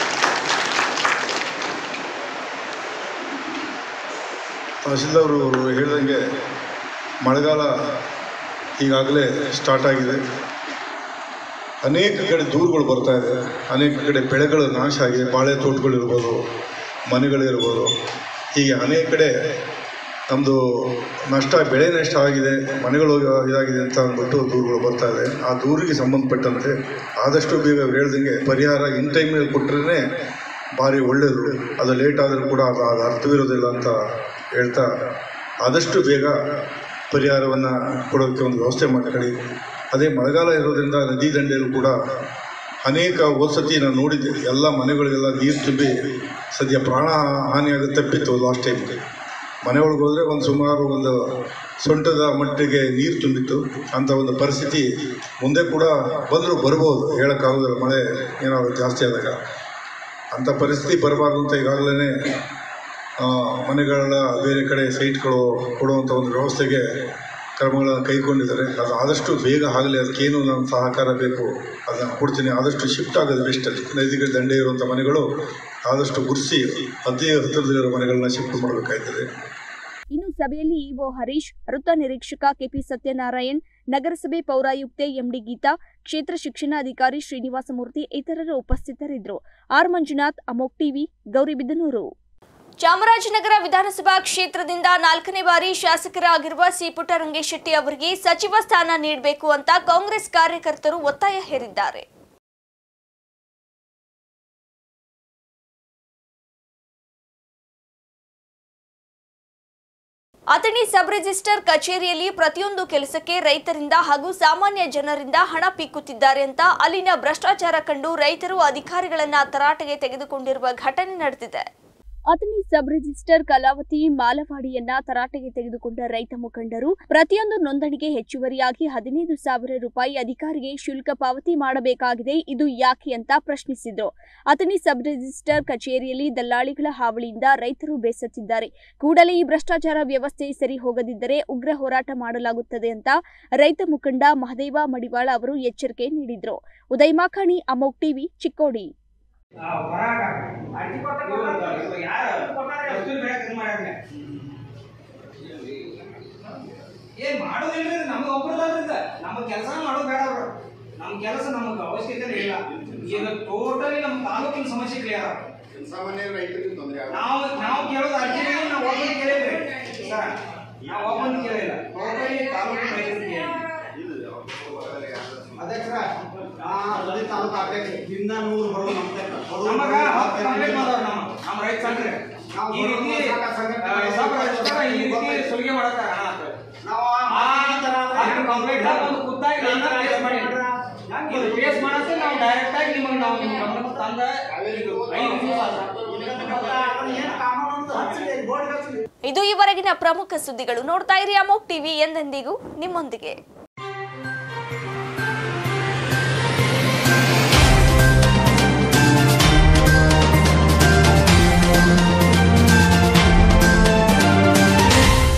ತಹಶೀಲ್ದಾರ್ ಅವರು ಹೇಳ್ದಂಗೆ ಮಳೆಗಾಲ ಈಗಾಗಲೇ ಸ್ಟಾರ್ಟ್ ಆಗಿದೆ ಅನೇಕ ಕಡೆ ದೂರುಗಳು ಬರ್ತಾ ಇದೆ ಅನೇಕ ಕಡೆ ಬೆಳೆಗಳು ನಾಶ ಆಗಿದೆ ಬಾಳೆ ತೋಟಗಳಿರ್ಬೋದು ಮನೆಗಳಿರ್ಬೋದು ಹೀಗೆ ಅನೇಕ ಕಡೆ ನಮ್ಮದು ನಷ್ಟ ಬೆಳೆ ನಷ್ಟ ಆಗಿದೆ ಮನೆಗಳು ಇದಾಗಿದೆ ಅಂತ ಅಂದ್ಬಿಟ್ಟು ದೂರುಗಳು ಬರ್ತಾ ಇದೆ ಆ ದೂರಿಗೆ ಸಂಬಂಧಪಟ್ಟಂತೆ ಆದಷ್ಟು ಬೇಗ ಅವ್ರು ಹೇಳ್ದಂಗೆ ಪರಿಹಾರ ಇನ್ ಟೈಮ್ನಲ್ಲಿ ಕೊಟ್ಟರೆ ಭಾರಿ ಒಳ್ಳೆಯದು ಅದು ಲೇಟ್ ಆದರೂ ಕೂಡ ಅದು ಅದು ಅರ್ಥವಿರೋದಿಲ್ಲ ಅಂತ ಹೇಳ್ತಾ ಆದಷ್ಟು ಬೇಗ ಪರಿಹಾರವನ್ನು ಕೊಡೋಕ್ಕೆ ಒಂದು ವ್ಯವಸ್ಥೆ ಮಾಡ್ಕೊಳ್ಳಿ ಅದೇ ಮಳೆಗಾಲ ಇರೋದ್ರಿಂದ ನದಿ ದಂಡೆಯಲ್ಲೂ ಕೂಡ ಅನೇಕ ವಸತಿ ನಾನು ನೋಡಿದ್ದೆ ಎಲ್ಲ ಮನೆಗಳಿಗೆಲ್ಲ ನೀರು ತುಂಬಿ ಸದ್ಯ ಪ್ರಾಣ ಹಾನಿಯಾಗ ತಪ್ಪಿತ್ತು ಲಾಸ್ಟ್ ಟೈಮ್ ಮನೆ ಒಳಗೆ ಹೋದರೆ ಒಂದು ಸುಮಾರು ಒಂದು ಸೊಂಟದ ಮಟ್ಟಿಗೆ ನೀರು ತುಂಬಿತ್ತು ಅಂಥ ಒಂದು ಪರಿಸ್ಥಿತಿ ಮುಂದೆ ಕೂಡ ಬಂದರೂ ಬರ್ಬೋದು ಹೇಳೋಕ್ಕಾಗೋದಿಲ್ಲ ಮಳೆ ಏನಾದರೂ ಜಾಸ್ತಿ ಆದಾಗ ಅಂಥ ಪರಿಸ್ಥಿತಿ ಬರಬಾರ್ದು ಅಂತ ಈಗಾಗಲೇ ಮನೆಗಳ ಬೇರೆ ಕಡೆ ಸೈಟ್ಗಳು ಕೊಡುವಂಥ ಒಂದು ವ್ಯವಸ್ಥೆಗೆ ಕ್ರಮಗಳನ್ನು ಕೈಗೊಂಡಿದ್ದಾರೆ ಅದು ಆದಷ್ಟು ಬೇಗ ಆಗಲಿ ಅದಕ್ಕೇನು ನನ್ನ ಸಹಕಾರ ಬೇಕು ಅದನ್ನು ಕೊಡ್ತೀನಿ ಆದಷ್ಟು ಶಿಫ್ಟ್ ಆಗೋದು ಬೆಸ್ಟಲ್ಲಿ ನದಿಗಳ ದಂಡೆ ಇರುವಂಥ ಮನೆಗಳು ಆದಷ್ಟು ಗುರ್ಸಿ ಅತಿ ಹತ್ತಿರದಲ್ಲಿರೋ ಮನೆಗಳನ್ನ ಶಿಫ್ಟ್ ಮಾಡಬೇಕಾಗ್ತದೆ
ಇನ್ನು ಸಭೆಯಲ್ಲಿ ಇಒ ಹರೀಶ್ ವೃತ್ತ ನಿರೀಕ್ಷಕ ಕೆಪಿ ಸತ್ಯನಾರಾಯಣ್ ನಗರಸಭೆ ಪೌರಾಯುಕ್ತೆ ಎಂಡಿ ಗೀತಾ ಕ್ಷೇತ್ರ ಶಿಕ್ಷಣಾಧಿಕಾರಿ ಶ್ರೀನಿವಾಸಮೂರ್ತಿ ಇತರರು ಉಪಸ್ಥಿತರಿದ್ದರು ಆರ್ ಮಂಜುನಾಥ್ ಅಮೋಕ್ ಟಿವಿ ಗೌರಿಬಿದನೂರು ಚಾಮರಾಜನಗರ ವಿಧಾನಸಭಾ ಕ್ಷೇತ್ರದಿಂದ ನಾಲ್ಕನೇ ಬಾರಿ ಶಾಸಕರಾಗಿರುವ ಸಿ ಪುಟ್ಟರಂಗೇಶ್ ಶೆಟ್ಟಿ ಅವರಿಗೆ ಸಚಿವ ಸ್ಥಾನ ನೀಡಬೇಕು ಅಂತ ಕಾಂಗ್ರೆಸ್ ಕಾರ್ಯಕರ್ತರು ಒತ್ತಾಯ ಹೇರಿದ್ದಾರೆ ಅಥಣಿ ಸಬ್ ರಿಜಿಸ್ಟರ್ ಕಚೇರಿಯಲ್ಲಿ ಪ್ರತಿಯೊಂದು ಕೆಲಸಕ್ಕೆ ರೈತರಿಂದ ಹಾಗೂ ಸಾಮಾನ್ಯ ಜನರಿಂದ ಹಣ ಪೀಕುತ್ತಿದ್ದಾರೆ ಅಂತ ಅಲ್ಲಿನ ಭ್ರಷ್ಟಾಚಾರ ಕಂಡು ರೈತರು ಅಧಿಕಾರಿಗಳನ್ನ ತರಾಟೆಗೆ ತೆಗೆದುಕೊಂಡಿರುವ ಘಟನೆ ನಡೆದಿದೆ ಅಥಣಿ ಸಬ್ ರಿಜಿಸ್ಟರ್ ಕಲಾವತಿ ಮಾಲವಾಡಿಯನ್ನ ತರಾಟೆಗೆ ತೆಗೆದುಕೊಂಡ ರೈತ ಮುಖಂಡರು ಪ್ರತಿಯೊಂದು ನೋಂದಣಿಗೆ ಹೆಚ್ಚುವರಿಯಾಗಿ ಹದಿನೈದು ಸಾವಿರ ರೂಪಾಯಿ ಅಧಿಕಾರಿಗೆ ಶುಲ್ಕ ಪಾವತಿ ಮಾಡಬೇಕಾಗಿದೆ ಇದು ಯಾಕೆ ಅಂತ ಪ್ರಶ್ನಿಸಿದ್ರು ಅಥಣಿ ಸಬ್ ರಿಜಿಸ್ಟರ್ ಕಚೇರಿಯಲ್ಲಿ ದಲ್ಲಾಳಿಗಳ ಹಾವಳಿಯಿಂದ ರೈತರು ಬೇಸತ್ತಿದ್ದಾರೆ ಕೂಡಲೇ ಈ ಭ್ರಷ್ಟಾಚಾರ ವ್ಯವಸ್ಥೆ ಸರಿ ಹೋಗದಿದ್ದರೆ ಉಗ್ರ ಹೋರಾಟ ಮಾಡಲಾಗುತ್ತದೆ ಅಂತ ರೈತ ಮುಖಂಡ ಮಹದೇವ ಮಡಿವಾಳ ಅವರು ಎಚ್ಚರಿಕೆ ನೀಡಿದ್ರು ಉದಯ್ ಮಾಖಾಣಿ ಅಮೋಕ್ ಟಿವಿ ಚಿಕ್ಕೋಡಿ
ಏನ್ ಮಾಡೋದಿಲ್ರಿ ನಮ್ಗೆ ಒಬ್ಬರದಲ್ರಿ ನಮ್ಮ ಕೆಲಸ ಮಾಡೋದು ಬೇಡ ಅವ್ರು ನಮ್ಮ ಕೆಲಸ ನಮಗೆ ಅವಶ್ಯಕತೆ ಇಲ್ಲ ಈಗ ಟೋಟಲಿ ನಮ್ಮ ತಾಲೂಕಿನ ಸಮಸ್ಯೆ ಕ್ಲಿಯರ್
ಸಾಮಾನ್ಯ ರೈತರಿಗೆ ತೊಂದರೆ
ನಾವು ನಾವು ಕೇಳೋದು ಅರ್ಜಿ ನಾವು ಒಬ್ಬನ ಕೇಳಿದ್ರಿ ಸರ್ ನಾವು ಒಬ್ಬನ ಕೇಳಿಲ್ಲ ಟೋಟಲಿ ತಾಲೂಕಿನ ರೈತರಿಗೆ ಕೇಳಿ
ಅಧ್ಯಕ್ಷರ ದಲಿತ ತಾಲೂಕು ಅಧ್ಯಕ್ಷ ಹಿಂದ ನೂರು ಬರೋದು
ನಮಗ ಹತ್ತು ಕಂಪ್ಲೇಂಟ್ ಮಾಡೋರು ನಮ್ಮ ನಮ್ಮ ರೈತ ಸಂಘ ಈ ರೀತಿ ಆ, ಹಿಸಾಬ್ ರಜಿಸ್ಟರ್ ಈ ರೀತಿ ಸುಲಿಗೆ ಮಾಡತ್ತಾರ ಕಂಪ್ಲೇಂಟ್ ಒಂದು ಖುದ್ದಾಗಿ ನನ್ನ ಫೇಸ್ ಮಾಡಿ ಇದು ಫೇಸ್ ಮಾಡಕ್ಕೆ ನಾವು ಡೈರೆಕ್ಟ್ ಆಗಿ ನಿಮಗೆ ನಾವು ನಿಮ್ಮ ಗಮನಕ್ಕೆ ತಂದ ಇದು ಐದು ದಿವಸ
ಇದು ಈವರೆಗಿನ ಪ್ರಮುಖ ಸುದ್ದಿಗಳು ನೋಡ್ತಾ ಇರಿ ಅಮೋಕ್ ಟಿವಿ ಎಂದೆಂದಿಗೂ ನಿಮ್ಮೊಂದಿಗೆ